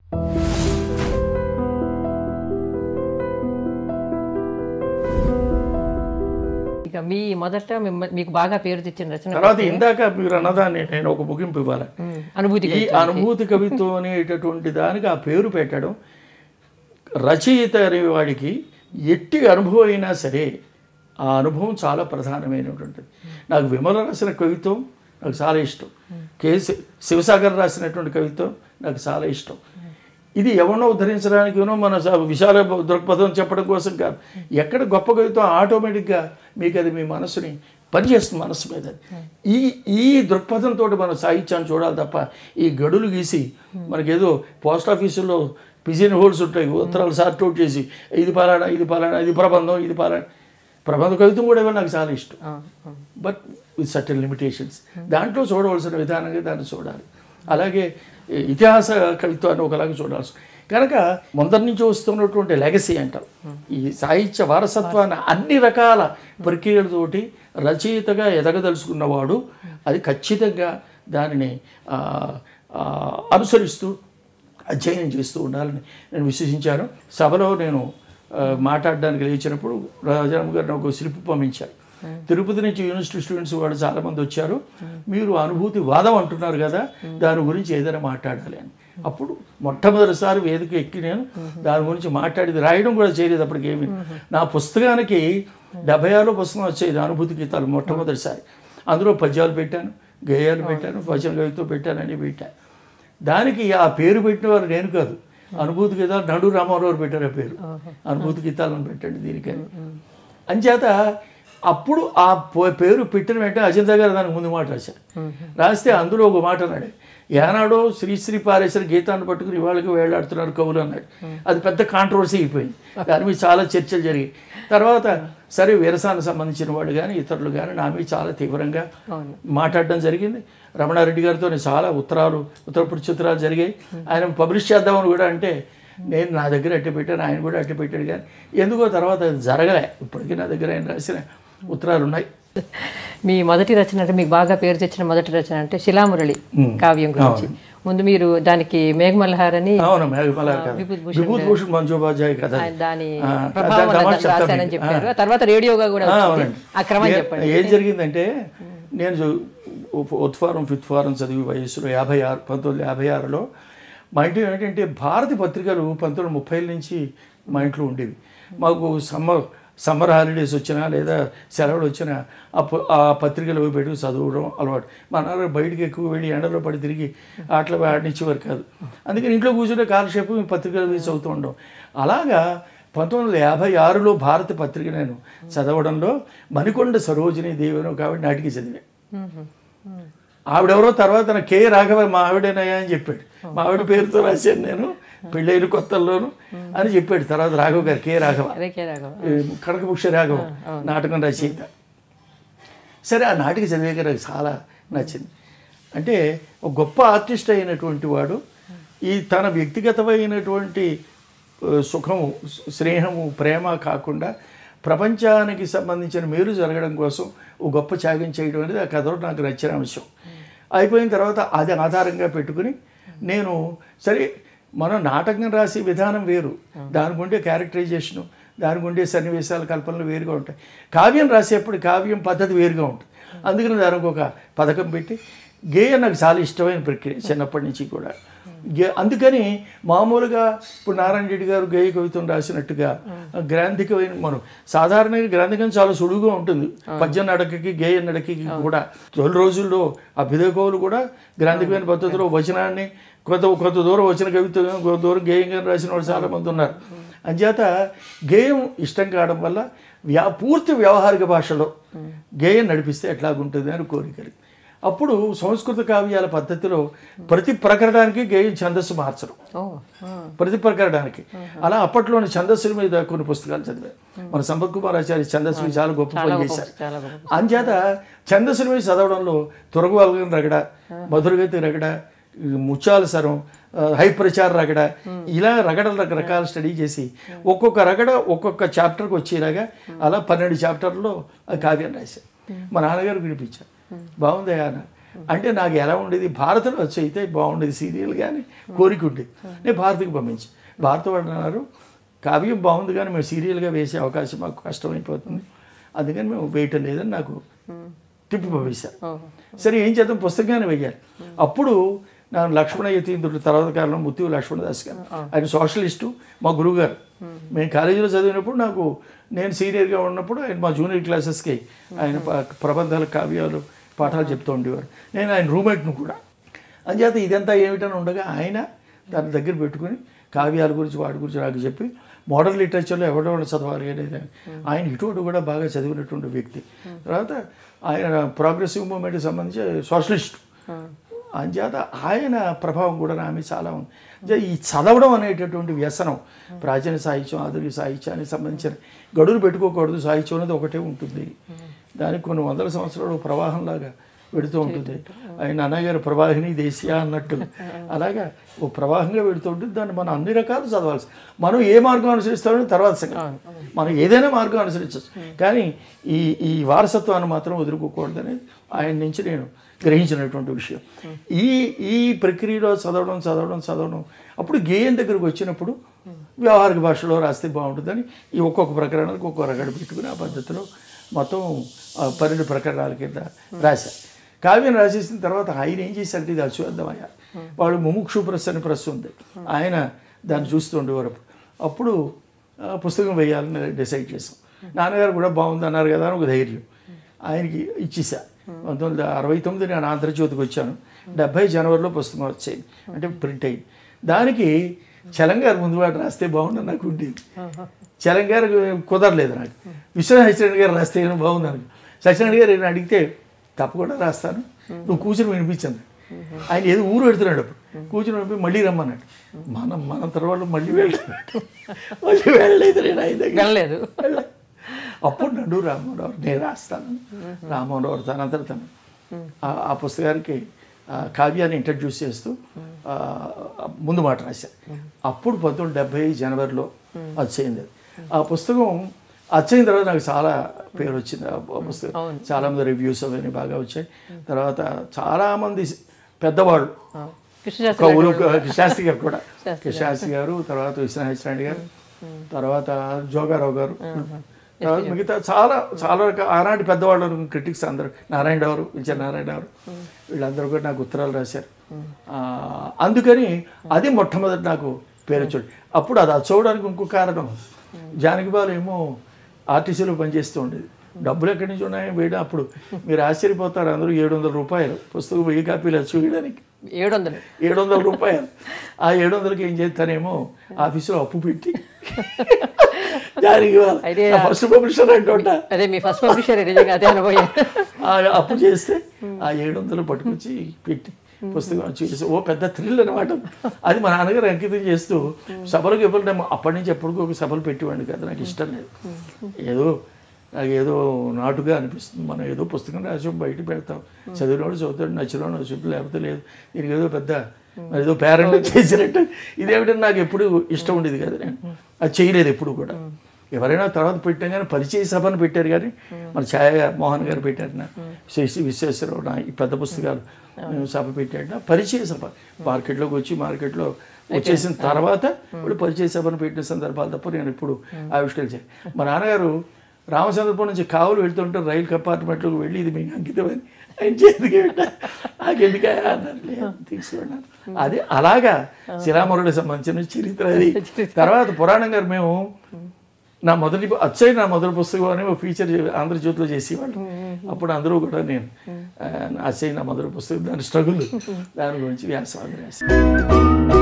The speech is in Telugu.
ఇక మీ మొదట మిమ్మ- మీకు బాగా పేరు తెచ్చిన రచన తర్వాత ఇందాక మీరు అన్నదాన్ని నేను ఒక ముగింపు ఇవ్వాలి ఉమ్, అనుభూతి ఈ అనుభూతి కవిత్వం అనేటటువంటి దానికి ఆ పేరు పెట్టడం రచయిత అనేవాడికి ఎట్టి అనుభవం అయినా సరే ఆ అనుభవం చాలా ప్రధానమైనటువంటిది నాకు విమల రాసిన కవిత్వం నాకు చాలా ఇష్టం కే శి- శివసాగర్ రాసినటువంటి కవిత్వం నాకు చాలా ఇష్టం ఇది ఎవరినో ఉద్ధరించడానికినో మన స- విశాల దృక్పథం చెప్పడం కోసం కాదు ఎక్కడ గొప్ప కవిత్వం ఆటోమేటిక్గా మీకు అది మీ మనసుని పనిచేస్తుంది మనసు మీద ఈ ఈ దృక్పథంతో మనం సాహిత్యాన్ని చూడాలి తప్ప ఈ గడులు గీసి మనకేదో పోస్ట్ ఆఫీసుల్లో పిజిన్ హోల్స్ ఉంటాయి ఉత్తరాలు సార్ట్ అవుట్ చేసి ఇది పలానా ఇది పలానా ఇది ప్రబంధం ఇది పలానా ప్రబంధ కవిత్వం కూడా ఇవాళ నాకు చాలా ఇష్టం ఆ, ఆ. బట్ విత్ సర్టన్ లిమిటేషన్స్ దాంట్లో చూడవలసిన విధానంగా దాన్ని చూడాలి అలాగే ఈ ఇతిహాస కవిత్వాన్ని ఒకలాగా చూడాల్సి కనుక ముందరి నుంచి వస్తున్నటువంటి లెగసీ అంటాం ఈ సాహిత్య వారసత్వాన్ని అన్ని రకాల ప్రక్రియలతోటి రచయితగా ఎదగదలుచుకున్నవాడు అది ఖచ్చితంగా దానిని ఆ, ఆ, అనుసరిస్తూ అధ్యయనం చేస్తూ ఉండాలని నేను విశ్వసించాను సభలో నేను ఆ, మాట్లాడడానికి లేచినప్పుడు రాజారాం గారు నాకు ఒక స్లిప్ పంపించారు తిరుపతి నుంచి యూనివర్సిటీ స్టూడెంట్స్ వాళ్ళు చాలామంది వచ్చారు మీరు అనుభూతి వాదం అంటున్నారు కదా దాని గురించి ఏదైనా మాట్లాడాలి అని అప్పుడు మొట్టమొదటిసారి వేదిక ఎక్కి నేను దాని గురించి మాట్లాడేది రాయడం కూడా చేయలేదు అప్పటికేమి నా పుస్తకానికి డెబ్బై ఆరులో పుస్తకం వచ్చేది అనుభూతి గీతాలు మొట్టమొదటిసారి అందులో పద్యాలు పెట్టాను గేయాలు పెట్టాను వచన కవితో పెట్టానని పెట్టాను దానికి ఆ పేరు పెట్టిన వారు నేను కాదు అనుభూతి గీతాలు నడు రామారావు పెట్టారు ఆ పేరు అనుభూతి గీతాలను పెట్టండి దీనికని అంచేత అప్పుడు ఆ పో- పేరు పెట్టిన వెంటనే అజంతా గారు దానికి ముందు మాట రాశారు రాస్తే అందులో ఒక మాట అన్నాడు ఏనాడో శ్రీశ్రీ పారేశ్వర గీతాన్ని పట్టుకుని ఇవాళకి వేలాడుతున్నారు కవులు అన్నాడు అది పెద్ద కాంట్రవర్సీ అయిపోయింది దాని మీద చాలా చర్చలు జరిగాయి తర్వాత సరే వీరసానికి సంబంధించిన వాళ్ళు కానీ ఇతరులు కానీ నా మీద చాలా తీవ్రంగా అవును. మాట్లాడడం జరిగింది రమణారెడ్డి గారితో చాలా ఉత్తరాలు ఉత్తరపుడి చిత్రాలు జరిగాయి ఆయన పబ్లిష్ చేద్దామని కూడా అంటే నేను నా దగ్గర అట్టి పెట్టాను ఆయన కూడా అట్టి పెట్టాడు కానీ ఎందుకో తర్వాత అది జరగలే ఇప్పటికీ నా దగ్గర ఆయన రాసిన ఉత్తరాలు ఉన్నాయి మీ మొదటి రచన అంటే మీకు బాగా పేరు తెచ్చిన మొదటి రచన అంటే శిలామురళి కావ్యం గురించి ముందు మీరు దానికి మేఘమల్హార్ అని అవును మేఘమల కథ విభూతి విభూతి భూషణ్ మంజోపాధ్యాయ కథ ఆయన దాని ఆ, ప్రభావం దాని తమాషా అన్నది చెప్తాను రాశానని మీకు. చెప్పారు ఆ తర్వాత రేడియోగా కూడా ఆ, వచ్చింది. అవునండి ఆ క్రమం ఏ- చెప్పండి ఏం జరిగిందంటే నేను చూ- ఫోర్త్ ఫారం ఫిఫ్త్ ఫారం చదివి వయసులో యాభై ఆరు పంతొమ్మిది యాభై ఆరులో మా ఇంట్లో ఏంటంటే భారతి పత్రికలు పంతొమ్మిది ముప్పై నుంచి మా ఇంట్లో ఉండేవి మాకు సమ్మర్ సమ్మర్ హాలిడేస్ వచ్చినా లేదా సెలవులు వచ్చినా ఆ ప- ఆ పత్రికలు అవి పెట్టుకు చదవడం అలవాటు మా నాన్న బయటికి ఎక్కువ వెళ్ళి ఎండలో పడి తిరిగి ఆటలు ఆడించేవారు కాదు అందుకని ఇంట్లో కూర్చుంటే కాలక్షేపం ఈ పత్రికలు అవి చదువుతూ ఉండడం అలాగా పంతొమ్మిది వందల యాభై ఆరులో భారత పత్రిక నేను చదవడంలో మణికొండ సరోజిని దేవను కాబట్టి నాటికి చదివా ఆవిడెవరో తర్వాత నా కే రాఘవ మా ఆవిడేనయ్యా అని చెప్పాడు మా ఆవిడ పేరుతో రాశాను నేను పెళ్ళైన కొత్తల్లోను అని చెప్పాడు తర్వాత రాఘవ గారు కే రాఘవ అదే కే రాఘవ ఈ కనకభూష రాఘవ నాటకం రచయిత సరే ఆ నాటిక చదివాక నాకు చాలా నచ్చింది అంటే ఒక గొప్ప ఆర్టిస్ట్ అయినటువంటి వాడు ఈ తన వ్యక్తిగతమైనటువంటి ఆ, సుఖము స్నేహము ప్రేమ కాకుండా ప్రపంచానికి సంబంధించిన మేలు జరగడం కోసం ఒక గొప్ప త్యాగం చేయడం అనేది ఆ కథలో నాకు నచ్చిన అంశం అయిపోయిన తర్వాత అది ఆధారంగా పెట్టుకుని నేను సరే మనం నాటకం రాసే విధానం వేరు దానికి ఉండే క్యారెక్టరైజేషను దానికి ఉండే సన్నివేశాల కల్పనలు వేరుగా ఉంటాయి కావ్యం రాసేప్పుడు కావ్యం పద్ధతి వేరుగా ఉంటుంది అందుకని దానికి ఒక పథకం పెట్టి గేయం నాకు చాలా ఇష్టమైన ప్రక్రియ చిన్నప్పటి నుంచి కూడా గే అందుకని మామూలుగా ఇప్పుడు నారాయణ రెడ్డి గారు గేయ కవిత్వం రాసినట్టుగా గ్రాంధికమైన మనం సాధారణంగా గ్రాంధికం చాలా సులువుగా ఉంటుంది పద్య నడకకి గేయ నడకకి కూడా తొలి రోజుల్లో అభ్యుదయ కవులు కూడా గ్రాంధికమైన పద్ధతిలో వచనాన్ని కొంత కొంత దూరం వచ్చిన కవిత్వం కొంత దూరం గేయంగా రాసిన వాళ్ళు చాలామంది ఉన్నారు అంచేత గేయం ఇష్టం కావడం వల్ల వ్యా పూర్తి వ్యవహారిక భాషలో గేయం నడిపిస్తే ఎట్లాగుంటుంది అని కోరికలు అప్పుడు సంస్కృత కావ్యాల పద్ధతిలో ప్రతి ప్రకరణానికి గేయం ఛందస్సు మార్చడం ఓ ఆ. ప్రతి ప్రకరణానికి అలా అప్పట్లోని ఛందస్సుల మీద కొన్ని పుస్తకాలు చదివాను మన సంపత్ కుమార్ ఆచార్య ఛందస్సు మీద చాలా గొప్ప పని చేశారు చాలా గొప్ప అంచేత ఛందస్సుల మీద చదవడంలో తురగవల్గం రగడ మధురగతి రగడ ఈ ముత్యాల సరం ఆ, హై ప్రచార రగడ ఇలా రగడలు రకరకాల స్టడీ చేసి ఒక్కొక్క రగడ ఒక్కొక్క చాప్టర్కి వచ్చేలాగా అలా పన్నెండు చాప్టర్లో ఆ కావ్యం రాశారు మా నాన్నగారు వినిపించారు బాగుంది అన్న అంటే నాకు ఎలా ఉండేది భారత్లో వచ్చి అయితే బాగుండేది సీరియల్ కానీ కోరిక ఉండేది నేను భారత్కి పంపించి భారత వాళ్ళు అన్నారు కావ్యం బాగుంది కానీ మేము సీరియల్గా వేసే అవకాశం మాకు కష్టమైపోతుంది అందుకని మేము వేయటం లేదని నాకు తిప్పి పంపించారు ఓహో. సరే ఏం చేద్దాం పుస్తకంగానే వెయ్యాలి అప్పుడు నా లక్ష్మణ యతీంద్రుడు తర్వాత కాలంలో ముత్తివ లక్ష్మణదాస్ గారు ఆయన సోషలిస్టు మా గురువు గారు మేము కాలేజీలో చదివినప్పుడు నాకు నేను సీనియర్గా ఉన్నప్పుడు ఆయన మా జూనియర్ క్లాసెస్కి ఆయన ప- ప్రబంధాలు కావ్యాలు పాఠాలు చెప్తూ ఉండేవారు నేను ఆయన రూమ్మేట్ను కూడా అంచేత ఇదంతా ఏమిటని ఉండగా ఆయన దాని దగ్గర పెట్టుకుని కావ్యాల గురించి వాటి గురించి నాకు చెప్పి మోడర్న్ లిటరేచర్లో ఎవడెవడ చదవాలి అనేది ఆయన ఇటువంటి కూడా బాగా చదివినటువంటి వ్యక్తి తర్వాత ఆయన ప్రోగ్రెసివ్ మూమెంట్కి సంబంధించి సోషలిస్ట్ అంచేత ఆయన ప్రభావం కూడా నా మీద చాలా ఉంది అంటే ఈ చదవడం అనేటటువంటి వ్యసనం ప్రాచీన సాహిత్యం ఆధునిక సాహిత్యానికి సంబంధించిన గడువులు పెట్టుకోకూడదు సాహిత్యం అనేది ఒకటే ఉంటుంది దానికి కొన్ని వందల సంవత్సరాలు ప్రవాహంలాగా వెడుతూ ఉంటుంది ఆయన అన్నగారు ప్రవాహిని దేశీయ అన్నట్టు అలాగా ఓ ప్రవాహంగా వెడుతూ ఉంటుంది దాన్ని మనం అన్ని రకాలు చదవాల్సి మనం ఏ మార్గం అనుసరిస్తామని తర్వాత సంగతి మనం ఏదైనా మార్గం అనుసరించవచ్చు కానీ ఈ ఈ వారసత్వాన్ని మాత్రం వదులుకోకూడదు అనేది ఆయన నుంచి నేను గ్రహించినటువంటి విషయం ఈ ఈ ప్రక్రియలో చదవడం చదవడం చదవడం అప్పుడు గేయం దగ్గరకు వచ్చినప్పుడు వ్యవహారిక భాషలో రాస్తే బాగుంటుందని ఈ ఒక్కొక్క ప్రకరణానికి ఒక్కొక్క రగడ పెట్టుకుని ఆ పద్ధతిలో మొత్తం ఆ పన్నెండు ప్రకరణాల కింద రాశారు కావ్యం రాసేసిన తర్వాత ఆయన ఏం చేశారంటే ఇది అశ్వద్ధమయ్య వాడు ముముక్షు ప్రెస్ అని ప్రెస్ ఉంది ఆయన దాన్ని చూస్తూ ఉండేవారు అప్పుడు ఆ, పుస్తకం వేయాలని డిసైడ్ చేసాం నాన్నగారు కూడా బాగుంది అన్నారు కదా అని ఒక ధైర్యం ఆయనకి ఇచ్చేసా పంతొమ్మిది వందల అరవై తొమ్మిది నేను ఆంధ్రజ్యోతికి వచ్చాను డెబ్బై జనవరిలో పుస్తకం వచ్చేది అంటే ప్రింట్ అయింది దానికి చలంగారు ముందు వాడు రాస్తే బాగుందని నాకు ఉండేది చలంగారు కుదరలేదు నాకు విశ్వనాథ సత్యనారాయణ గారు రాస్తే ఏమో బాగుంది నాకు సత్యనారాయణ గారు నేను అడిగితే తప్పకుండా రాస్తాను నువ్వు కూర్చుని వినిపించండి ఆయన ఏదో ఊరు పెడుతున్నాడు అప్పుడు కూర్చుని వినిపి మళ్ళీ రమ్మన్నాడు మనం మన తర్వాత మళ్ళీ వెళ్తున్నాడు మళ్ళీ వెళ్ళలేదు నేను ఆయన దగ్గర వెళ్ళలేదు వెళ్ళ. అప్పుడు నడు రామోహన్ నేను రాస్తాను రామోహన్ రావు తనంతట తను ఆ- ఆ పుస్తకానికి ఆ కావ్యాన్ని ఇంట్రడ్యూస్ చేస్తూ ఆ, ముందు మాట రాశాను అప్పుడు పంతొమ్మిది డెబ్బై జనవరిలో వచ్చేయింది అది. ఆ పుస్తకం వచ్చైన తర్వాత నాకు చాలా పేరు వచ్చింది ఆ పుస్తకం చాలా మంది రివ్యూస్ అవన్నీ బాగా వచ్చాయి తర్వాత చాలా మంది పెద్దవాళ్ళు కృష్ణశాస్త్రి కవులు శాస్త్రి గారు కూడా శాస్త్రి గారు తర్వాత విశ్వనాథ్ గారు తర్వాత జోగారావు గారు తర్వాత మిగతా చాలా చాలా రకాల ఆనాటి పెద్దవాళ్ళు క్రిటిక్స్ అందరూ నారాయణ గారు విజయ నారాయణ గారు వీళ్ళందరూ కూడా నాకు ఉత్తరాలు రాశారు ఆ, అందుకని అది మొట్టమొదటి నాకు పేరు వచ్చాడు అప్పుడు అది చూడడానికి ఇంకో కారణం జానకి బాలు ఏమో ఆర్టీసీలో పనిచేస్తూ ఉండేది డబ్బులు ఎక్కడి నుంచి ఉన్నాయో వేయడం అప్పుడు మీరు ఆశ్చర్యపోతారు అందరూ ఏడు వందల రూపాయలు పుస్తకం వెయ్యి కాపీలు వచ్చి వేయడానికి ఏడు వందలు ఏడు వందల రూపాయలు ఆ ఏడు వందలకి ఏం చేస్తానేమో ఆఫీసులో అప్పు పెట్టి దానికి అయితే ఫస్ట్ పబ్లిషర్ అంటుంటా అదే మీ ఫస్ట్ పబ్లిషర్ నిజంగా అదే అనుభవం ఆ అప్పు చేస్తే ఆ ఏడు వందలు పట్టుకొచ్చి పెట్టి పుస్తకం వచ్చి వేసి ఓ పెద్ద థ్రిల్ అనమాట అది మా నాన్నగారు అంకితం చేస్తూ సభలకు ఎప్పుడు అప్పటి నుంచి ఎప్పటికో ఒక సభలు పెట్టేవాడిని కదా నాకు ఇష్టం లేదు ఏదో నాకు ఏదో నాటుగా అనిపిస్తుంది మనం ఏదో పుస్తకం రాసాం బయట పెడతాం చదివినోడు చదువుతాడు నచ్చినోడు నచ్చుతాడు లేకపోతే లేదు దీనికి ఏదో పెద్ద మరి ఏదో పేరెంట్ చేసినట్టు ఇదేమిటంటే నాకు ఎప్పుడు ఇష్టం ఉండేది కదా నేను అది చేయలేదు ఎప్పుడు కూడా ఎవరైనా తర్వాత పెట్టాం కానీ పరిచయ సభను పెట్టారు కానీ మన ఛాయ మోహన్ గారు పెట్టారు నా శ్రీ విశ్వేశ్వరరావు నా ఈ పెద్ద పుస్తకాలు మేము సభ పెట్టాడు నా పరిచయ సభ మార్కెట్లోకి వచ్చి మార్కెట్లో వచ్చేసిన తర్వాత ఇప్పుడు పరిచయ సభను పెట్టిన సందర్భాలు తప్ప నేను ఇప్పుడు ఆవిష్కరించాను మా నాన్నగారు రామచంద్రపురం నుంచి కావులు వెళ్తుంటే రైలు కంపార్ట్మెంట్లోకి వెళ్ళి ఇది మీకు అంకితమని ఆయన చేతికి పెట్టారు నాకెందుకు అన్నారు లేదు తీసుకున్నాను అది అలాగా శిలామరుడికి సంబంధించిన చరిత్ర అది తర్వాత పురాణం గారు మేము నా మొదటి అచ్చయ్య నా మొదటి పుస్తకం అని ఒక ఫీచర్ ఆంధ్రజ్యోతిలో చేసేవాళ్ళు అప్పుడు అందరూ కూడా నేను ఆ, అచ్చయ్య నా మొదటి పుస్తకం దాని స్ట్రగుల్ దాని గురించి వ్యాసవాదం రాశాను